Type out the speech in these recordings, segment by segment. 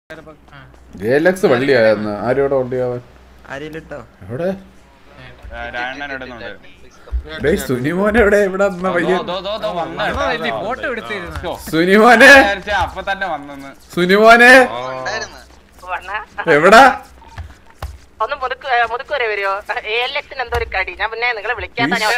ജയലക്സ് വള്ളിയായിരുന്നു ആരും ഇവിടെ വള്ളിയാവാൻ ആരെയിലിട്ടോ എവിടെ രായണ്ണൻ ഇടുന്നുണ്ട് ഡേയ് സുനിമോനെ എവിടെ ഇവിടെ വന്ന പയ്യൻ ദോ, ദോ, ദോ, വന്ന് കേട്ടോ. ഫോട്ടോ എടുത്തിരുന്നു ശ്ശോ, സുനിമോനെ വിചാരിച്ച അപ്പൊ തന്നെ വന്നെന്ന് സുനിമോനെ എവിടാ ഒന്ന് മുതുക്ക് ഏ, മുതുക്ക് വരെ വരുമോ എ എൽ എക്സിന് എന്തോ ഒരു കടി ഞാൻ പിന്നെ നിങ്ങളെ വിളിക്കാത്ത ഞാൻ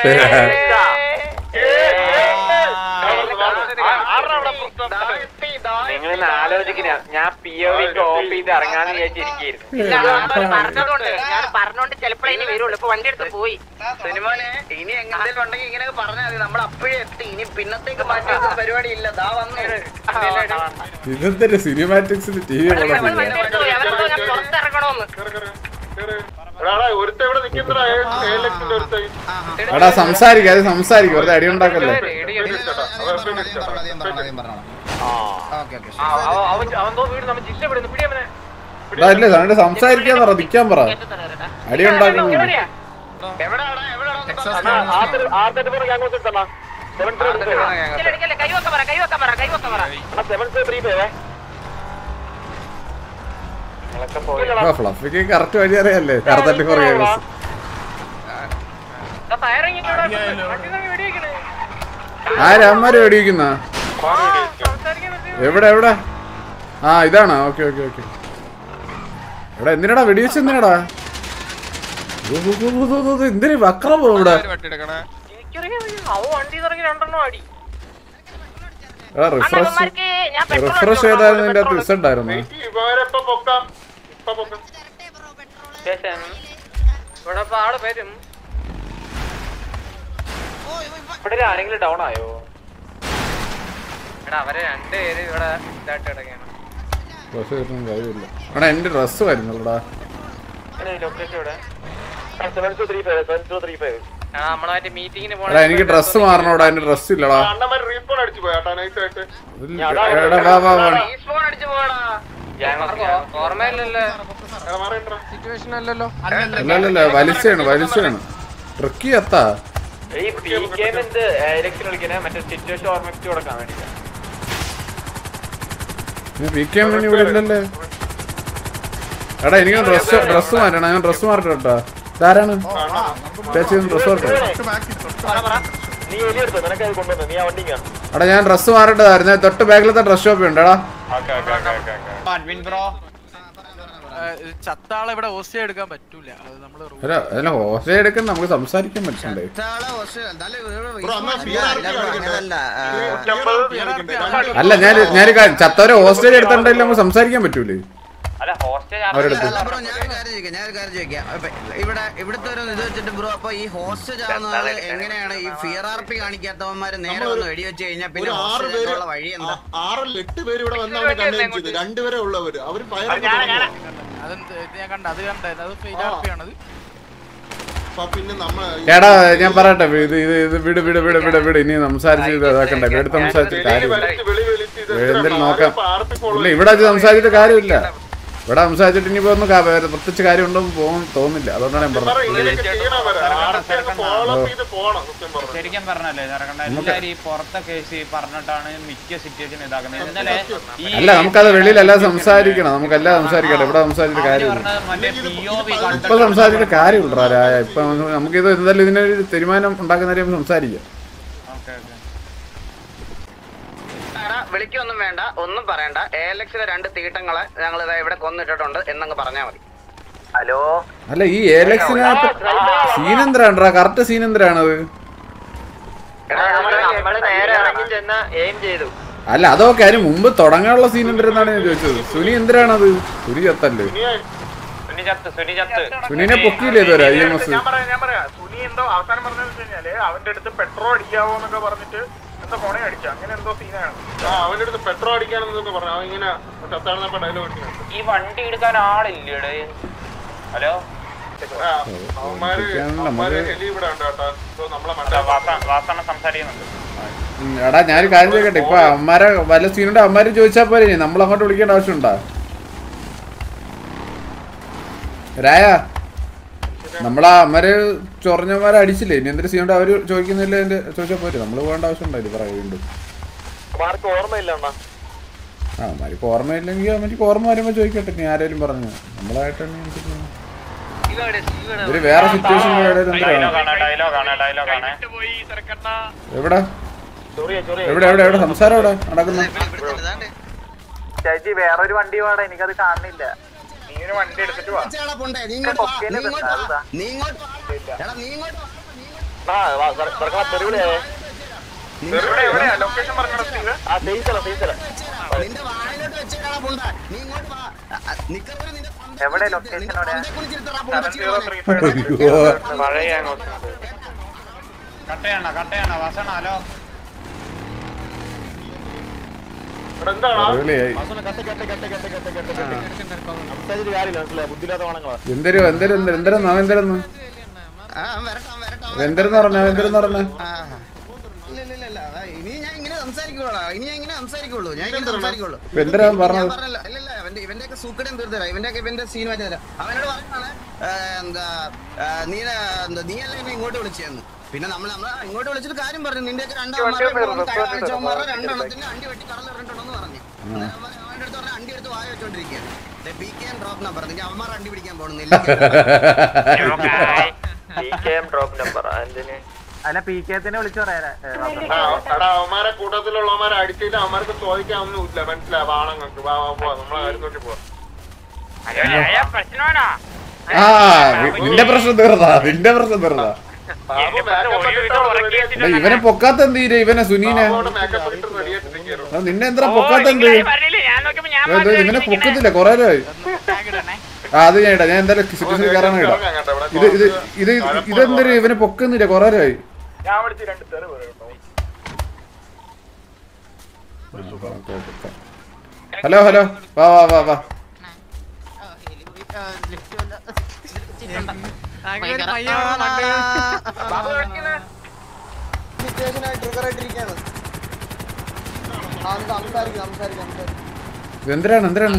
നിങ്ങൾ ആലോചിക്കുന്ന ഞാൻ പി ഒ വി ഓഫ് ചെയ്ത് ഇറങ്ങാന്ന് വിചാരിച്ചിരിക്കുന്നു പറഞ്ഞോണ്ട് ഞാൻ പറഞ്ഞോണ്ട് ചിലപ്പോഴേ ഇനി വരുള്ളൂ ഇപ്പൊ വണ്ടി എടുത്ത് പോയി സിനിമോനെ ഇനി എങ്ങനെയും ഉണ്ടെങ്കിൽ ഇങ്ങനെ പറഞ്ഞാൽ മതി നമ്മൾ അപ്പോഴേ എത്തി ഇനി പിന്നത്തേക്ക് മാറ്റി വെക്കുന്ന പരിപാടി ഇല്ല ദാ വന്നു ഇതെന്തൊരു സിനിമാറ്റിക്സിൽ ടി വി അവരെ വണ്ടി എടുത്ത് പോയി അവരെന്തോ ഞാൻ പുറത്തിറങ്ങണോന്ന് എടാ സംസാരിക്കാം അത് സംസാരിക്കും വെറുതെ അടി ഉണ്ടാക്കല്ലേ അവൻ തോ വീട് നമ്മൾ ശിക്ഷപ്പെടുന്നു പിടിയവനെ എടാ ഇല്ലേ സാറിന്റെ സംസാരിക്കാൻ പറ നിക്കാൻ പറ അടി ഉണ്ടാക്കുന്നു ആർത്തട്ട് ഞാൻ കൊടുത്തിട്ടാ സെവൻ അടിക്കല്ലേ കൈവക്ക പറ കൈവക്ക പറ കൈവക്ക പറ സെവൻ ത്രീ പേരെ നിങ്ങളൊക്കെ പോയി ആ, ഫ്ലഫിക്ക് കറക്റ്റ് വഴി അറിയാല്ലേ കറുത്തട്ടി കുറേ ആരാ അമ്മമാര് വെടിവെക്കുന്ന എവിടെ എവിടെ ആ ഇതാണോ ഓക്കെ ഓക്കെ ഓക്കെ എടാ എന്തിനാടാ വെടിവെച്ച് എന്തിനാടാ ദോ, ദോ, ദോ, ദോ, ദോ, ദോ, ദോ, എന്തിന് വക്രം ഇവിടെ വണ്ടി തുടങ്ങി രണ്ടെണ്ണം അടി എടാ റിഫ്രഷ് അണ്ണന്മാർക്ക് ഞാൻ പെട്രോൾ റിഫ്രഷ് ചെയ്തായിരുന്നു ഇതിന്റെ അകത്ത് വിസ് ഉണ്ടായിരുന്നു ഇവിടെ ഇപ്പൊ ആള് വരും ഇവിടെ ആരെങ്കിലും ഡൗൺ ആയോ എടാ അവരെ രണ്ടുപേര് ഇവിടെ ഇതായിട്ട് കിടക്കുകയാണ് ഡ്രസ് കിട്ടുന്ന കാര്യമില്ല എടാ എന്റെ ഡ്രസ് വരുന്നുള്ളടാ ലൊക്കേഷൻ ഇവിടെ seven two three five seven two three five ആ നമ്മളെ മറ്റേ മീറ്റിങ്ങിന് എടാ എനിക്ക് ഡ്രസ് മാറണോടാ എന്റെ ഡ്രസ് ഇല്ലടാ ഇല്ല, എടാ വാ വാ വാ ഈ സ്പോൺ അടിച്ചു പോടാ ഓർമ്മയില്ലല്ലോ സിറ്റുവേഷൻ അല്ലല്ലോ അല്ലല്ല വലിച്ചാണ് വലിച്ചാണ് ട്രിക്കി എത്താ ഈ പി കെ എന്ത് ഇലക്ഷൻ കളിക്കണേ മറ്റേ സിറ്റുവേഷൻ ഓർമ്മിപ്പിച്ചു കൊടുക്കാൻ വേണ്ടിട്ടാ പി കെ എമ്മിന് ഇവിടെ ഇല്ലല്ലേ എടാ എനിക്ക് ഡ്രസ് ഡ്രസ് മാറ്റണം ഞാൻ ഡ്രസ് മാറട്ടെ കേട്ടോ ഇതാരാണ് ചേച്ചി ഡ്രസ് മാറട്ടെ നീ എലി എടുത്തോ നിനക്ക് അത് കൊണ്ടുവന്നു നീ ആ വണ്ടിക്കാണ് എടാ ഞാൻ ഡ്രസ് മാറേണ്ടതായിരുന്നു തൊട്ട് ബാക്കിലത്തെ ഡ്രസ് ഷോപ്പ് ഉണ്ട് എടാ അഡ്മിൻ ബ്രോ ചത്താളെ ഇവിടെ ഓസ്റ്റേ എടുക്കാൻ പറ്റൂല അത് നമ്മള് റൂ- അല്ല അല്ല ഹോസ്റ്റേ എടുക്കാൻ നമുക്ക് സംസാരിക്കാൻ പറ്റണ്ടേ അങ്ങനല്ല അല്ല ഞാൻ ഞാൻ ചത്തവരെ ഹോസ്റ്റേജ് എടുത്തിട്ടുണ്ടെങ്കിൽ നമുക്ക് സംസാരിക്കാൻ പറ്റൂലേ അല്ല ഹോസ്റ്റേജ് അവരെടുത്ത് ബ്രോ ഞാൻ ഒരു കാര്യം ചോദിക്കാം ഞാൻ ഒരു കാര്യം ചോദിക്കാം അപ്പൊ ഇവിടെ ഇവിടുത്തെ ഒരു ഇത് വെച്ചിട്ട് ബ്രോ അപ്പൊ ഈ ഹോസ്റ്റേജ് ആവുന്നത് എങ്ങനെയാണ് ഈ ഫിയർ ആർ പി കാണിക്കാത്തവന്മാര് നേരെ വന്ന് വെടിവെച്ച് കഴിഞ്ഞാൽ പിന്നെ hostage ഉള്ള വഴി എന്താ ആറിൽ എട്ട് പേര് ഇവിടെ വന്ന് അവനെ കണ്ടു ചെയ്തു രണ്ടുപേരെ ഉള്ളവര് അവര് ഫയർ അതെന്ത് ഇത് ഞാൻ കണ്ട അത് കണ്ട അത് ഫെയിലാപ്പിയാണത് പിന്നെ നമ്മള് എടാ ഞാൻ പറയട്ടെ ഇത് ഇത് ഇത് വിട് വിട് വിട് വിട് വിട് ഇനി സംസാരിച്ച് ഇത് ഇതാക്കണ്ട ഇവിടെ സംസാരിച്ചിട്ട് കാര്യമില്ല എന്തെങ്കിലും നോക്കാം ഇല്ല ഇവിടെ വെച്ച് സംസാരിച്ചിട്ട് കാര്യമില്ല ഇവിടെ സംസാരിച്ചിട്ട് ഇനിയിപ്പോ ഒന്നും കാ- വേറെ പ്രത്യേകിച്ച് കാര്യം ഉണ്ടെന്ന് പോകും തോന്നുന്നില്ല അതുകൊണ്ടാണ് ഞാൻ പറഞ്ഞത് ഫോളോ ചെയ്ത് പോണം സത്യം പറഞ്ഞു ശരിക്കും പറഞ്ഞല്ലേ ചെറുക്കണ്ട എല്ലാരും ഈ പുറത്തെ കേസ് പറഞ്ഞിട്ടാണ് മിക്ക സിറ്റുവേഷൻ ഇതാക്കുന്നത് ഇന്നലെ ഈ അല്ല നമുക്കത് വെളിയിലല്ലാതെ സംസാരിക്കണം നമുക്കെല്ലാം സംസാരിക്കട്ടെ ഇവിടെ സംസാരിച്ചിട്ട് അവര് കാര്യമില്ല പറഞ്ഞത് മറ്റേ POV ഇപ്പൊ കണ്ടിട്ട് സംസാരിച്ചിട്ട് കാര്യമില്ല രായ ഇപ്പൊ നമുക്കിത് എന്തായാലും ഇതിനൊരു തീരുമാനം ഉണ്ടാക്കുന്നവരെ സംസാരിക്കാം ഓക്കേ, ഓക്കേ. എടാ, വിളിക്കൊന്നും വേണ്ട ഒന്നും പറയണ്ട എ എൽ എക്സിലെ രണ്ട് തീട്ടങ്ങളെ ഞങ്ങൾ ഇവിടെ കൊന്നിട്ടിട്ടുണ്ട് എന്നങ്ങ് പറഞ്ഞാൽ മതി ഹലോ അല്ല ഈ ഏലക്സിനകത്ത് സീൻ എന്തിനാണ്ടാ കറക്റ്റ് സീൻ എന്തിനാണത് നമ്മള് നേരെ ഇറങ്ങി ചെന്ന എയിം ചെയ്തു അല്ല അതൊക്കെ അതിന് മുമ്പ് തുടങ്ങാനുള്ള സീൻ എന്തിനാണ് ഞാൻ ചോദിച്ചത് സുനി എന്തിനാണത് സുനി ചത്തല്ലേ സുനി ചത്ത് സുനി ചത്ത് സുനിനെ പൊക്കിയില്ലേ ഇതുവരെ ഐ എം എസ് ഞാൻ പറയാം ഞാൻ പറയാം സുനി എന്തോ അവസാനം പറഞ്ഞതെന്ന് വെച്ച് കഴിഞ്ഞാല് അവന്റെ അടുത്ത് പെട്രോൾ അടിക്കാവോ എന്നൊക്കെ പറഞ്ഞിട്ട് എന്തോ ഫോണേ അടിച്ചു അങ്ങനെ എന്തോ സീനാണ് ആ അവന്റെ അടുത്ത് പെട്രോൾ അടിക്കാനെന്നൊക്കെ പറഞ്ഞു അവൻ ഇങ്ങനെ ചത്താണെന്നപ്പോ ഡയലോഗ് അടിക്കുന്നു ഈ വണ്ടി എടുക്കാൻ ആളില്ലേ ഹലോ അവന്മാര് ഇതൊക്കെയാണ് അവന്മാര് നമുക്ക് ഹെലി ഇവിടെ ഉണ്ട് കേട്ടോ ഇപ്പൊ നമ്മളെ വാസണ സംസാരിക്കുന്നുണ്ട് ഉം, എടാ ഞാനൊരു കാര്യം ചോദിക്കട്ടെ ഇപ്പൊ അമ്മാരെ വല്ല സീനുണ്ട് അമ്മാര് ചോദിച്ചാ പോലെ ഇനി നമ്മൾ അങ്ങോട്ട് വിളിക്കേണ്ട ആവശ്യമുണ്ടാ രായ നമ്മളാ അമ്മര് ചൊറഞ്ഞമാരെ അടിച്ചില്ലേ ഇനി എന്തൊരു സീനുണ്ട് അവര് ചോദിക്കുന്നില്ല എന്റെ ചോദിച്ചാ പോരെ നമ്മള് പോകേണ്ട ആവശ്യം ഉണ്ടായില്ല പറയാ വീണ്ടും മാർക്ക് ഓർമ്മയില്ല അണ്ണാ ആ അവന്മാർക്ക് ഓർമ്മയില്ലെങ്കിൽ അവന്മാർക്ക് ഓർമ്മ വരുമ്പോൾ ചോദിക്കട്ടെ നീ ആരേലും പറഞ്ഞു നമ്മളായിട്ടാണ് എനിക്ക് തോന്നുന്നത്. ഇവര് വേറെ സിറ്റുവേഷൻ ഡയലോഗാണ് ഡയലോഗാണ് ഡയലോഗാണ് എവിടെ എവിടെ എവിടെ എവിടെ സംസാരം എവിടെ നടക്കുന്നു ചേച്ചി വേറൊരു വണ്ടി വേണം എനിക്കത് കാണുന്നില്ല നീ ഒരു വണ്ടി എടുത്തിട്ട് വാ ചേട്ടാ പോണ്ടേ നീ ഇങ്ങോട്ട് വാ, നീ ഇങ്ങോട്ട് വാ, നീ ഇങ്ങോട്ട് വാ. എടാ, നീ ഇങ്ങോട്ട് വാ. എവിടെ എവിടെയാ ലൊക്കേഷൻ പറഞ്ഞോ സ്റ്റീവ് നിന്റെ വായിലോട്ട് വെച്ചേടാ പുണ്ട നീ ഇങ്ങോട്ട് വാ അ, അ, നിക്കറിൽ നിന്റെ തൊണ്ട- എവിടെ നിന്റെ location തൊണ്ടയെ എവിടെ? കുടിച്ചിരുത്തടാ പുണ്ട, സെവൻ സീറോ ചിരിയോനെ. ത്രീ ഫൈവ് അയ്യോ മഴ അങ്ങോട്ട് കട്ടയാണ് കട്ടയാണ് വസണ ഹലോ ഇവിടെ എന്താടാ വിളിയായി എന്തരും എന്തരും എന്തരും എന്തരെന്ന് ആ, വരട്ടെ, വരട്ടെ, വരട്ടെ. എന്തരെന്ന് പറഞ്ഞ എന്തരെന്ന് പറഞ്ഞ ആ. ഇല്ല, ഇല്ല, ഇല്ല, ഇല്ല. ആ, ഇനി ഞാൻ ഇങ്ങനെ സംസാരിക്കുള്ളൂ ഇനി ഞാൻ ഇങ്ങനെ സംസാരിക്കുള്ളൂ ഞാൻ ഇങ്ങനെ സംസാരിക്കുള്ളൂ എന്തരാ ഞാൻ പറഞ്ഞത് പറഞ്ഞല്ലോ ഇല്ല ഇല്ല ഇവന്റെ ഇവന്റെ ഒക്കെ സൂക്കടം തീർത്തരാം ഇവന്റെ ഒക്കെ ഇവന്റെ സീൻ മാറ്റി തരാം അവനോട് പറഞ്ഞാണ് എന്താ ആ, നീ എന്താ നീ അല്ല എന്നെ ഇങ്ങോട്ട് വിളിച്ചതെന്ന് പിന്നെ നമ്മൾ നമ്മൾ ഇങ്ങോട്ട് വിളിച്ചിട്ട് കാര്യം പറഞ്ഞു നിന്റെ ഒക്കെ രണ്ടാമന്മാരുടെ രണ്ടെണ്ണത്തിന്റെ അണ്ടി വെട്ടി കടലിറങ്ങിട്ടുണ്ടെന്ന് പറഞ്ഞു അന്നേരം അവൻ അവന്റെ അടുത്ത് പറഞ്ഞ അണ്ടി എടുത്ത് വായ വെച്ചോണ്ടിരിക്കുകയാണ് P K M drop number നിന്റെ അവന്മാർ അണ്ടി പിടിക്കാൻ പോകുന്നില്ല ഡ്രോപ്പ് നമ്പർ എന്തിന് അല്ല പി കെ തന്നെ വിളിച്ചു പറയാ ആ, എടാ അവന്മാരെ കൂട്ടത്തിലുള്ളവന്മാരെ അടിച്ചിട്ട് അവന്മാർക്ക് ചോദിക്കാനൊന്നുമില്ല മനസ്സിലാ വാണങ്ങൾക്ക് വാ വാ, പോവാ നമ്മളെ കാര്യം നോക്കി പോവാ പ്രശ്നമാണോ ആ നിന്റെ പ്രശ്നം തീർന്നാ നിന്റെ പ്രശ്നം തീർന്നാ ബാബു മേക്കപ്പ് ഇട്ട് ready ആയിട്ട് എടാ, ഇവനെ പൊക്കാത്ത എന്ത് ഇവനെ സുനീനെ ബാബുവിടെ മേക്കപ്പ് ഇട്ട് റെഡി ആയിട്ട് നിൽക്കുന്നു എടാ, നിന്നെ എന്താ പൊക്കാത്ത എന്ത് പറഞ്ഞില്ലേ ഞാൻ നോക്കിയപ്പോ ഞാൻ ഏ, ഇത് ഇവനെ പൊക്കത്തില്ല കൊറേ നേരമായി ആ അത് ഞാൻ ഇടാം ഞാൻ എന്തായാലും സിറ്റുവേഷൻ കയറാൻ ഇടാം ഇറങ്ങാം കേട്ടോ, ഇവിടെ ഇത് ഇത് ഇത് ഇതെന്തൊരു ഇവനെ പൊക്കുന്നില്ല കൊറേ നേരമായി ഞാൻ വിളിച്ച് രണ്ട് തെറി പറയും ഹലോ ഹലോ വാ വാ വാ വാ എന്തിനാണ് എന്തിനാണ്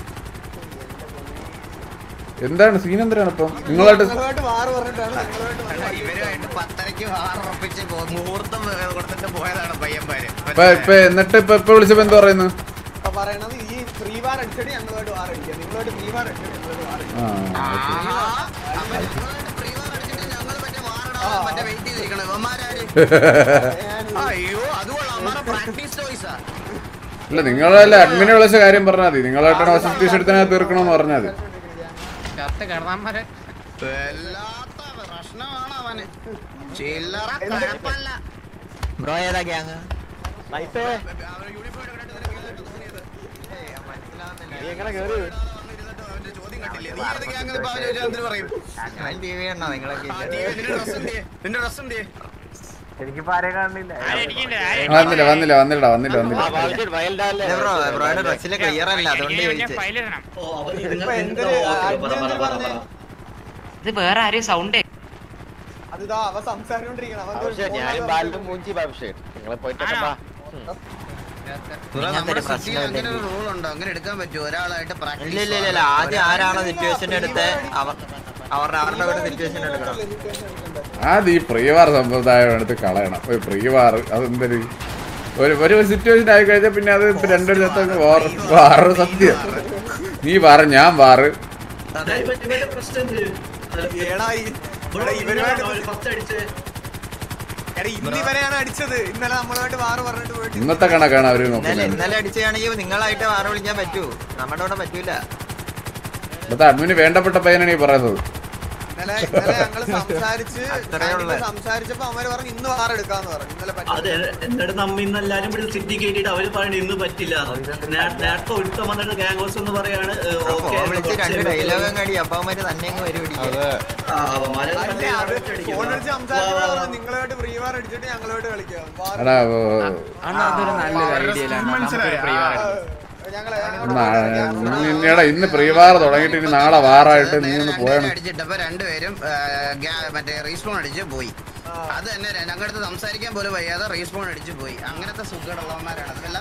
എന്താണ് സീൻ എന്തിനാണ് ഇപ്പം നിങ്ങളായിട്ട് ഇവരുമായിട്ട് പത്തരക്ക് ആറുറപ്പിച്ച് പോ- മുഹൂർത്തം ഏ, കൊടുത്തിട്ട് പോയതാണ് പയ്യന്മാര് ഇപ്പൊ ഇപ്പൊ എന്നിട്ട് ഇപ്പൊ ഇപ്പൊ വിളിച്ചപ്പോ എന്താ പറയുന്നത് പറയണത് ഈ ഫ്രീ വാർ അടിച്ചിട്ട് ഞങ്ങളോട് വാർ അടിക്കുക നിങ്ങളോട് ഫ്രീ വാർ അടിച്ചിട്ട് ഞങ്ങളോട് വാർ അടിക്കുക ആ ആഹാ. അപ്പൊ ഞങ്ങളുമായിട്ട് free war അടിച്ചിട്ട് ഞങ്ങൾ മറ്റേ വാറിടാൻ മറ്റേ wait ചെയ്തിരിക്കണം. ഇവന്മാരാര്? അയ്യോ അത് കൊള്ളാം അമ്മാരെ പ്രാക്ടീസ് ചോയ്സാ ഇല്ല നിങ്ങളല്ല അഡ്മിനെ വിളിച്ച കാര്യം പറഞ്ഞാൽ മതി നിങ്ങളായിട്ടാണ് സിറ്റുവേഷൻ എടുത്തതിനെ തീർക്കണമെന്ന് പറഞ്ഞാൽ മതി വല്ലാത്ത പ്രശ്നമാണ് അവന് ചില്ലറ കുഴപ്പമില്ല ബ്രോ ഏതാ ഗ്യാങ് അവന്റെ ചോദ്യം കണ്ടില്ലേ? നീ ഏത് gang ന്ന് ഇപ്പൊ അവര് ചോദിച്ചാൽ എന്തിന് പറയും? ടി വി ഉണ്ടോ നിങ്ങളൊക്കെ ആ, നീ നിന്റെ dress എന്തിയെ? നിന്റെ dress എന്തിയെ? എനിക്കിപ്പോ ആരെയും കാണുന്നില്ല വന്നില്ല വന്നില്ല വന്നില്ല വന്നില്ല വന്നില്ല ബ്രോ ബ്രോയുടെ ഡ്രസ്സിലെ ക്ലിയർ അല്ല അതുകൊണ്ട് ചോദിച്ചേ ഇപ്പൊ എന്തൊരു അഡ്മിൻ പറഞ്ഞേ ഇത് വേറെ ആരെയും സൗണ്ട് അതിതാ അവ സംസാരിച്ചോണ്ടിരിക്കണം അവൻ ഇവിടെ നമ്മുടെ city യിൽ അങ്ങനെ ഒരു rule ഉണ്ടോ? അങ്ങനെ എടുക്കാൻ പറ്റുമോ? ഒരാളായിട്ട് practice ഇല്ല ഇല്ല ഇല്ല ഇല്ല ആദ്യം ആരാണോ സിറ്റുവേഷൻ എടുത്ത് അവർ അവരുടെ അവരുടെ ഒരു സിറ്റുവേഷൻ എടുക്കണം ആദ്യം ഈ പ്രിയവാർ സമ്പ്രദായം എടുത്ത് കളയണം ഒരു പ്രിയവാർ അതെന്തൊരു ഒരു ഒരു സിറ്റുവേഷൻ ആയി കഴിഞ്ഞാൽ പിന്നെ അത് ഇപ്പൊ രണ്ടൊരു ചത്തങ്ങ് വാറ് വാറ് സത്യം നീ വാറ് ഞാൻ വാറ് എടാ ഈ- എടാ ഇവരുമായിട്ട് എടാ ഇന്ന് ഇവരെയാണ് അടിച്ചത് ഇന്നലെ നമ്മളുമായിട്ട് വാറ് പറഞ്ഞിട്ട് പോയിട്ട് ഇന്നത്തെ കണക്കാണ് അവര് ഇന്നലെ നോക്കുന്നത് ഇന്നലെ അടിച്ചാണെങ്കിൽ നിങ്ങളായിട്ട് വാറ് വിളിക്കാൻ പറ്റൂ നമ്മുടെ അവിടെ പറ്റൂല ഇന്നത്തെ അഡ്മിന് വേണ്ടപ്പെട്ട പയ്യനാണ് ഈ പറയുന്നത് ഇന്നലെ ഇന്നലെ ഞങ്ങള് സംസാരിച്ച് അത്രേ ഉള്ളൂ. സംസാരിച്ചപ്പോ അവര് പറഞ്ഞു ഇന്ന് വാറ് എടുക്കാന്ന് പറഞ്ഞു ഇന്നലെ അതെ എന്നിട്ട് നമ്മ ഇന്ന് എല്ലാരും കൂടി സിറ്റി കയറ്റിട്ട് അവര് പറയുന്നത് ഇന്ന് പറ്റില്ല നേ- നേരത്തെ ഒരുത്തം വന്നിട്ട് ഗാങ് ഹൗസ് എന്ന് പറയാണ് ഏ, ഓക്കേ ഫോൺ വിളിച്ച് കുറച്ച് രണ്ട് ഡയലോഗും കടി അപ്പാമാര് തന്നെ അങ്ങ് വരും പിടിക്കാൻ ആ, അവന്മാരെ അല്ല, കണ്ട് അത് ഇറക്കി അടിക്കും. ഫോൺ വിളിച്ച് സംസാരിച്ചപ്പോ പറഞ്ഞു, നിങ്ങളുമായിട്ട് ഫ്രീ വാർ അടിച്ചിട്ട് ഞങ്ങളുമായിട്ട് കളിക്കാം വാർ- എടാ ഓ, ഞങ്ങളെ നാ- ഇനി- എടാ ഇന്ന് പ്രിയവാർ തുടങ്ങിയിട്ട് ഇനി നാളെ വാറായിട്ട് നീ ഒന്ന് പോയാണ് അടിച്ചിട്ടപ്പോ രണ്ടുപേരും ആ, ഗ്യാ- മറ്റേ റീസ്പോൺ അടിച്ച് പോയി അത് തന്നെ ര- ഞങ്ങളടുത്ത് സംസാരിക്കാൻ പോലും വയ്യാതെ റീസ്പോൺ അടിച്ച് പോയി അങ്ങനത്തെ സുഖമുള്ളവന്മാരാണ് അതെല്ലാം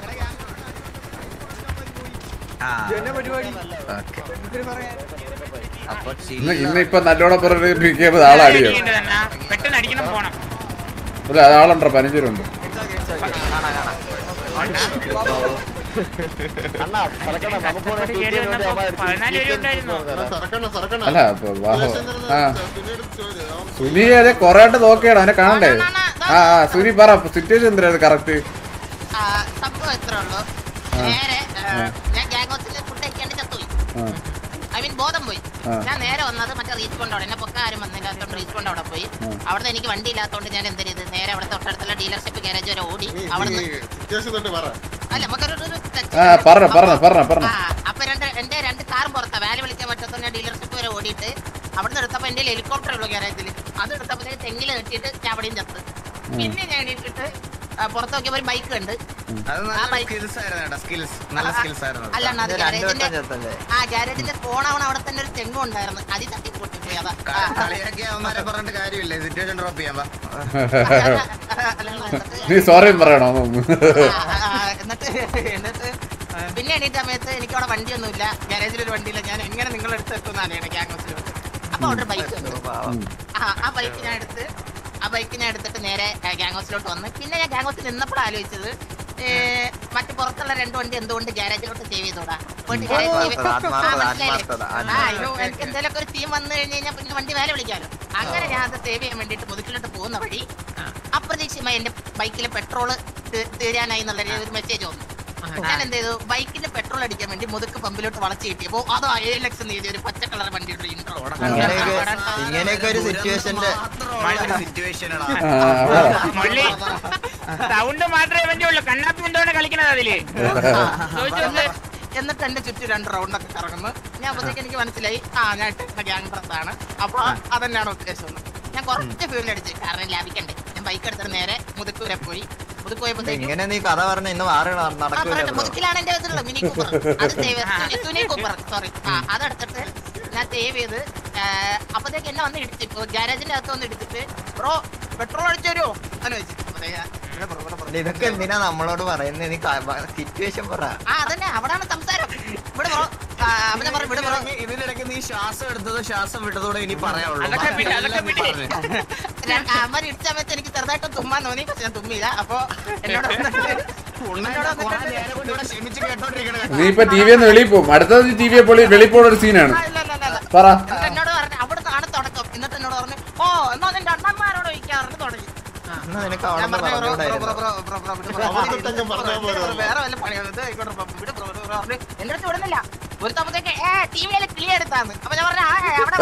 ആ, ഇതെന്നെ പരിപാടി ഓക്കേ. എന്തിന് പറയാൻ അപ്പൊ ഇന്ന് ഇന്ന് ഇപ്പൊ നല്ലോണം പ്രകടിപ്പിക്കുമ്പോ ആളെ അടിയോ പെട്ടെന്ന് അടിക്കണം പോണം ഒരു ആളുണ്ടോ പതിനഞ്ചുണ്ട് പതിനാല് പേര് ഉണ്ടായിരുന്നു സറക്കണ്ട സറക്കണ്ട അല്ല ഇപ്പൊ വാഹോ ആ സുനി അതെ കൊറേ ആയിട്ട് നോക്കിയാണ് അവനെ കാണണ്ടേ ആ ആ സുനി പറ സിറ്റുവേഷൻ എന്തിനാണ് കറക്റ്റ് ആ, സംഭവം എത്ര ഉള്ളൂ നേരെ ആ, ഞാൻ ഗ്യാങ് ഹൗസിൽ ഫുഡ് കഴിക്കാണ്ട് ചത്തുപോയി ഐ മീൻ ബോധം പോയി ആ. ഞാൻ നേരെ വന്നത് മറ്റേ റീച്ച് കൊണ്ട് അവിടെ എന്നെ പൊക്ക ആരും വന്നില്ല അതുകൊണ്ട് റീച്ച് കൊണ്ട് അവിടെ പോയി അവിടെ എനിക്ക് വണ്ടി ഇല്ലാത്തതുകൊണ്ട് ഞാൻ എന്ത് ചെയ്ത് നേരെ അവിടെ തൊട്ടടുത്തുള്ള ഡീലർഷിപ്പ് ഗാരേജ് വരെ ഓടി അവിടെ സിറ്റുവേഷൻ തൊട്ട് പറ അല്ല നമുക്കൊരു ഒരു touch ആ ഉണ്ട്. പറഞ്ഞ പറഞ്ഞ പറഞ്ഞ പറഞ്ഞ ആ, അപ്പൊ രണ്ട് എന്റെ രണ്ട് കാറും പുറത്താ വാല് വിളിക്കാൻ പറ്റാത്ത ഞാൻ ഡീലർഷിപ്പ് വരെ ഓടിയിട്ട് അവിടെ നിന്ന് എടുത്തപ്പോ എന്റെ ഹെലികോപ്റ്റർ ഉള്ളു ഗാരേജിൽ അത് എടുത്തപ്പോഴത്തേക്ക് തെങ്ങിൽ കെട്ടിയിട്ട് ഞാൻ അവിടെയും ചത്ത് പിന്നെ ഞാൻ എണീറ്റിട്ട് ആ, പുറത്ത് നോക്കിയപ്പോ ഒരു ബൈക്ക് ഉണ്ട് അത് ആ നല്ല ബൈക്ക് സ്കിൽസ് ആയിരുന്നു കേട്ടോ സ്കിൽസ് നല്ല സ്കിൽസ് ആയിരുന്നു അല്ല അണ്ണാ, അത് ഗാരേജിന്റെ ആ ഗാരേജിന്റെ കോണാവണ അവിടെ തന്നെ ഒരു തെങ്ങും ഉണ്ടായിരുന്നു അതിൽ തട്ടി പൊട്ടിപ്പോയി അതാ ആ, ക- കളിയാക്കി അവന്മാരെ പറഞ്ഞിട്ട് കാര്യമില്ല സിറ്റുവേഷൻ ഡ്രോപ്പ് ചെയ്യാൻ വാ. അല്ല, അണ്ണാ, എന്നിട്ട് നീ സോറി പറയണോ ആ, ആ, ആ, എന്നിട്ട് എന്നിട്ട് പിന്നെ എണീറ്റ സമയത്ത് എനിക്ക് അവിടെ വണ്ടിയൊന്നുമില്ല ഗാരേജിൽ ഒരു വണ്ടിയില്ല ഞാൻ എങ്ങനെ നിങ്ങളുടെ അടുത്ത് എത്തുന്നതാണ് ഗ്യാങ് ഹൗസിൽ അപ്പൊ അവിടെ ഒരു ബൈക്ക് ഉണ്ട് ആ ആ ബൈക്ക് ഞാൻ എടുത്ത് ആ ബൈക്ക് ഞാൻ എടുത്തിട്ട് നേരെ ഗ്യാങ് ഹൗസിലോട്ട് വന്ന് പിന്നെ ഞാൻ ഗ്യാങ് ഹൗസിൽ നിന്നപ്പോൾ ആലോചിച്ചത് ഏ, മറ്റ് പുറത്തുള്ള രണ്ട് വണ്ടി എന്തുകൊണ്ട് ഗ്യാരേജിലോട്ട് സേവ് ചെയ്തോടാ പോയിട്ട് garage save ചെയ്ത്- ആ, മനസ്സിലായില്ലേ? ആ, അയ്യോ, എനിക്ക് എന്തെങ്കിലും ഒരു ടീം വന്നു കഴിഞ്ഞ് കഴിഞ്ഞാൽ പിന്നെ വണ്ടി വേല വിളിക്കാലോ അങ്ങനെ ഞാൻ അത് സേവ് ചെയ്യാൻ വേണ്ടിട്ട് മുതുക്കിലോട്ട് പോകുന്ന വഴി അപ്രതീക്ഷിതമായി എന്റെ ബൈക്കിലെ പെട്രോൾ തീരാനായി എന്നുള്ള ഒരു മെസ്സേജ് വന്നു ഞാൻ എന്ത് ചെയ്തു ബൈക്കിന്റെ പെട്രോൾ അടിക്കാൻ വേണ്ടി മുതുക്ക് പമ്പിലോട്ട് വളച്ച് കിട്ടിയപ്പോ അത് ഏഴ് ലക്ഷം എഴുതിയ ഒരു പച്ച കളർ വണ്ടിയുടെ ഇൻട്രോ ഇങ്ങനെയൊക്കെ ഒരു സിറ്റുവേഷന്റെ സിറ്റുവേഷൻ മുള്ളി സൗണ്ട് മാത്രമേ ഇവന്റെ ഉള്ളൂ കണ്ണാപ്പി എന്തുകൊണ്ട് കളിക്കണത് അതില് ചോദിച്ചു നോക്ക്. എന്നിട്ട് എന്റെ ചുറ്റും രണ്ട് റൗണ്ട് ഒക്കെ കറങ്ങുന്നു ഞാൻ അപ്പോഴത്തേക്ക് എനിക്ക് മനസ്സിലായി ആ ഞാൻ ഗ്യാങ് ആണ് അപ്പൊ അതന്നെയാണ് ഉദ്ദേശം ഞാൻ കുറച്ച് ഫ്യൂൽ അടിച്ച് കാരണം ലാഭിക്കണ്ടേ ഞാൻ ബൈക്ക് എടുത്തിട്ട് നേരെ മുതുക്ക് വരെ പോയി മുതുക്ക് പോയപ്പോഴത്തേക്കും ഇങ്ങനെ നീ കഥ പറഞ്ഞ ഇന്ന് മാറി ആ, പറയട്ടെ. മുതുക്കിലാണ് എന്റെ ഇതിലുള്ള മിനി കൂപ്പർ അത് സേവ് സുനി കൂപ്പർ സോറി ആ അതെടുത്തിട്ട് ഞാൻ സേവ് ചെയ്ത് അപ്പത്തേക്ക് എന്നെ വന്ന് ഇടിച്ചു ഗാരേജിന്റെ അകത്ത് വന്ന് ഇടിച്ചിട്ട് ബ്രോ പെട്രോൾ അടിച്ചു തരുമോ എന്ന് ചോദിച്ചു അപ്പത്തേക്ക് ഞാൻ, "ഇവിടെ bro, ഇവിടെ bro." ഇതൊക്കെ എന്തിനാ നമ്മളോട് പറയുന്നത് നീ സിറ്റുവേഷൻ പറ ആ അതന്നെ അവിടാണ് സംസാരം ഇവിടെ ബ്രോ അവനെ പറഞ്ഞു ഇവിടെ ബ്രോ ഇതിനിടയ്ക്ക് നീ ശ്വാസം എടുത്തതോ ശ്വാസം വിട്ടതോടെ ഇനി പറയാവുള്ളൂ അതൊക്കെ വിട്, അതൊക്കെ വിട്. അവൻ ഇടിച്ച സമയത്ത് എനിക്ക് ചെറുതായിട്ട് തുമ്മാൻ തോന്നി പക്ഷെ ഞാൻ തുമ്മിയില്ല അപ്പൊ എന്നോട് വന്നിട്ട് എന്നോട് വന്നിട്ട് ക്ഷമിച്ച് കേട്ടോണ്ടിരിക്കണേ നീ ഇപ്പൊ ടി വിന്ന് വെളിയിൽ പോകും അടുത്തത് ടി വി പൊളി വെളിയിൽ പോകുന്ന ഒരു സീനാണ് ആ, ഇല്ല, ഇല്ല, ഇല്ല, ഇല്ല. പറ എന്നിട്ട് എന്നോട് പറഞ്ഞു അവിടുന്ന് ആണ് തുടക്കം എന്നിട്ട് എന്നോട് പറഞ്ഞു ഓ എന്നാ നിന്റെ അണ്ണന്മാരോട് ചോദിക്കാറുണ്ട് തുടങ്ങി എന്നാ നിനക്ക് ഞാൻ അവിടെ പറഞ്ഞു ബ്രോ ബ്രോ ബ്രോ പറഞ്ഞുകൂടായിരുന്നു ബ്രോ ബ്രോ ബ്രോ വിട് ബ്രോ. അവിടുത്തെ പറഞ്ഞാൽ പോരെ. വേറെ വല്ല പണിയാണ് ഇത് ആയിക്കോട്ടെ ബ്രോ, വിട് ബ്രോ ബ്രോ ബ്രോ പറഞ്ഞു എന്റെ അടുത്ത് വിടുന്നില്ല ഒരു തപ്പത്തേക്ക് ഏ ടി വിയിൽ ക്ലിയർ എടുത്താന്ന് അപ്പൊ ഞാൻ പറഞ്ഞു ആ ഏ, അവിടെ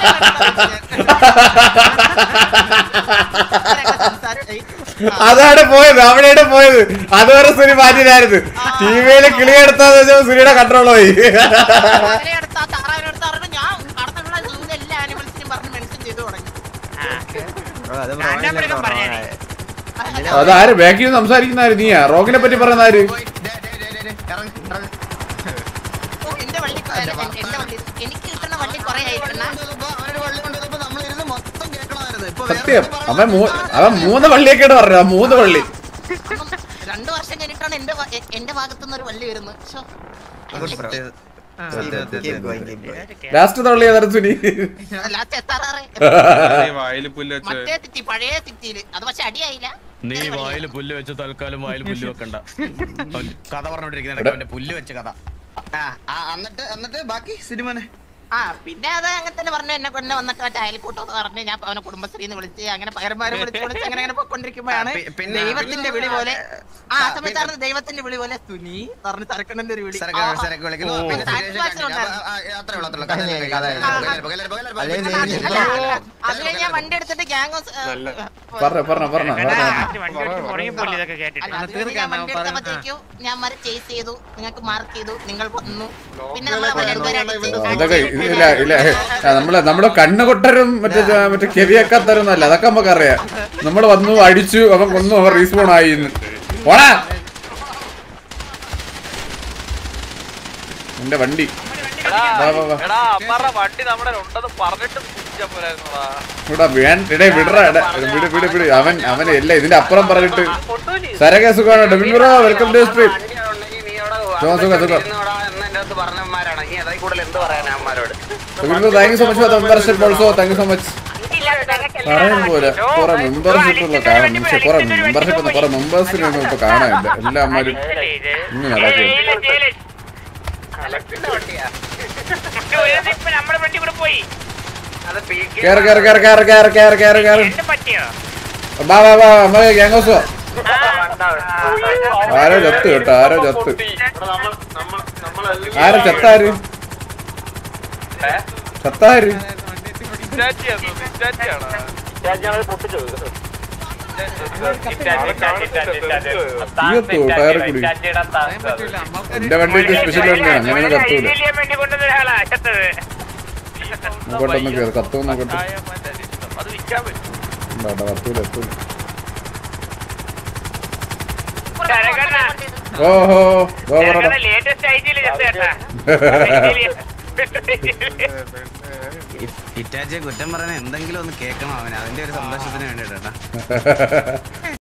അവരൊക്കെ സംസാരം ഏയ്, ആ. അതാണ് പോയത് അവിടെയാണ് പോയത് അതുവരെ സുനി മാറ്റിയില്ലായിരുന്നു ടി വിയില് കിളി എടുത്താന്ന് വെച്ചാൽ സുനിയുടെ കൺട്രോൾ പോയി അവരെടുത്താ താറാവിനെടുത്താ പറഞ്ഞു ഞാൻ അടുത്തുള്ള സൂര്യ എല്ലാ ആനിമൽസിനും പറഞ്ഞ് മെൻഷൻ ചെയ്തു തുടങ്ങി അത് കണ്ണാപ്പിടക്കം പറഞ്ഞേ അതാര് ബാക്കിൽ നിന്ന് സംസാരിക്കുന്ന ആര് നീയാ റോഗിനെ പറ്റി പറയുന്ന ആര് ഓ, എന്റെ വള്ളി എന്റെ വള്ളി എനിക്ക് കിട്ടുന്ന വള്ളി കുറെ ആയിരിക്കണ അവരുടെ വള്ളി കൊണ്ടുവന്നപ്പോ നമ്മളിരുന്ന് മൊത്തം കേൾക്കണമായിരുന്നു ഇപ്പൊ സത്യം അവൻ മൂ- അവൻ മൂന്ന് വള്ളിയൊക്കെയാണ് പറഞ്ഞത് ആ മൂന്ന് വള്ളി രണ്ടു വർഷം കഴിഞ്ഞിട്ടാണ് എന്റെ വ- എ- എന്റെ ഭാഗത്തുനിന്ന് ഒരു വള്ളി വരുന്നത് ശ്ശോ. ലാസ്റ്റ് തള്ളി ഏതായിരുന്നു സുനി ലാസ്റ്റ് എത്താറാറ് വായിൽ പുല്ല് വെച്ച് മറ്റേ സിറ്റി പഴയ സിറ്റിയില് അത് പക്ഷെ അടിയായില്ല നീ ചെറിയ വായിൽ വള്ളിയാ. പുല്ല് വെച്ച് തൽക്കാലം വായിൽ പുല്ല് വെക്കണ്ട കഥ പറഞ്ഞോണ്ടിരിക്കുന്ന എടാ. അവന്റെ പുല്ല് വെച്ച കഥ ആ, ആ, എന്നിട്ട് എന്നിട്ട് ബാക്കി സിനിമനെ ആ പിന്നെ അത് അങ്ങനെ തന്നെ പറഞ്ഞു എന്നെ കൊണ്ട് വന്നിട്ട് മറ്റേ അയൽക്കൂട്ടം എന്ന് പറഞ്ഞ് ഞാൻ അവനെ കുടുംബശ്രീന്ന് വിളിച്ച് അങ്ങനെ പകരന്മാരെ വിളിച്ച് വിളിച്ച് അങ്ങനെ അങ്ങനെ പോയിക്കൊണ്ടിരിക്കുമ്പോഴാണ് പി- പിന്നെ- ദൈവത്തിന്റെ വിളി പോലെ ആ ആ, സമയത്താണ് ദൈവത്തിന്റെ വിളി പോലെ സുനി പറഞ്ഞ് തരക്കണ്ണന്റെ ഒരു വിളി സരക്ക് ആ, സരക്ക് വിളിക്കുന്നു ഓ, പിന്നെ സാറ്റിസ്ഫാക്ഷൻ സിറ്റുവേഷൻ കണ്ടില്ല. ഉണ്ടായിരുന്നു. അപ്പൊ, ആ, അത്രേ ഉള്ളൂ, അത്രേ ഉള്ളൂ. കഥ കഴിഞ്ഞു, കഥ കഴിഞ്ഞു. ആ, ആ. എല്ലാവരും പോ, എല്ലാവരും പോ, എല്ലാവരും പോ. അല്ല, അല്ല, അത് കഴിഞ്ഞ് ഞാൻ വണ്ടി എടുത്തിട്ട് ഗ്യാങ് പറഞ്ഞ പറഞ്ഞ പറഞ്ഞ കണ്ണാപ്പി വണ്ടി ഓടിച്ച് പുറകെ പുള്ളി ഇതൊക്കെ കേട്ടിട്ട് ഞാൻ വണ്ടി എടുത്തപ്പോഴത്തേക്കും ഞാൻ മര ചേസ് ചെയ്തു നിങ്ങൾക്ക് മാർക്ക് ചെയ്തു നിങ്ങൾ വന്നു പിന്നെ നമ്മളെ പകരന്മാരെ അടിച്ച് അതൊക്കെ ഇല്ല ഇല്ല ആ, നമ്മള് നമ്മള് കണ്ണുകൊട്ടരും മറ്റേ ജ- മറ്റേ ചെവിയൊക്കെ തരുന്നല്ല അതൊക്കെ നമുക്ക് അറിയാം നമ്മള് വന്നു അടിച്ചു അവൻ കൊന്നു അവൻ റീസ്പോൺ ആയി എന്ന്. പോടാ എന്റെ വണ്ടി വാ, വാ, വാ. എടാ അമ്മറ വണ്ടി നമ്മുടെ ഉണ്ടെന്ന് പറഞ്ഞിട്ട് പൂജിച്ചാ പോരായിരുന്നോടാ ഇവിടെ വേണ്ട ഇടേ വിടറ ഇട വിട് വിട് വിട് അവൻ അവൻ എല്ല ഇതിന്റെ അപ്പുറം പറഞ്ഞിട്ട് സരകെ സുഖമാണ് Devin bro welcome to stream സുഖം സുഖം സുഖം എന്നെ അടുത്ത് പറഞ്ഞവന്മാരാണ് ഇനി അതിൽ കൂടുതൽ എന്ത് പറയാനാ അമ്മമാരോട് Devin bro thank you so much for the membership also thank you so much പറയാൻ പോലെ കുറെ മെമ്പർഷിപ്പ് ഒക്കെ കാണാം പക്ഷെ കുറെ മെമ്പർഷിപ്പ് ഒന്നും കുറെ മെമ്പേഴ്സിനൊന്നും ഇപ്പൊ കാണാനില്ല എല്ലാമാരും ഇങ്ങനെ നടക്കും ഇപ്പൊ നമ്മുടെ വണ്ടി കൂടെ പോയി കേറ് കേറ് കേറ് കേറ് കേറ് കേറ് കേറ് കേറ് എന്ത് പറ്റിയോ വാ വാ വാ നമ്മളെ ഗ്യാങ് ഹൗസ് ആരോ ചത്ത് കേട്ടോ ആരോ ചത്ത് ആരോ ചത്താര് ചത്താര് തീയത്തോ ടയർ കൂടി എന്റെ വണ്ടിക്ക് സ്പെഷ്യൽ വണ്ടിയാണ് അങ്ങനെ കത്തൂല ചെയ്യാൻ വേണ്ടി കൊണ്ടുവന്ന ഒരാളാ ചത്തത് നോക്കട്ടെ ഒന്ന് കേറ് കത്തോ നോക്കട്ടെ ഉണ്ടാ കത്തൂല എത്തൂല ഓഹോ ദോ പറടാ ലേറ്റസ്റ്റ് ഐജിയില് ചത്ത കേട്ടാ ഇറ്റാച്ചിയെ കുറ്റം പറയാൻ എന്തെങ്കിലും ഒന്ന് കേൾക്കണം അവന് അതിന്റെ ഒരു സന്തോഷത്തിന് വേണ്ടിട്ടാ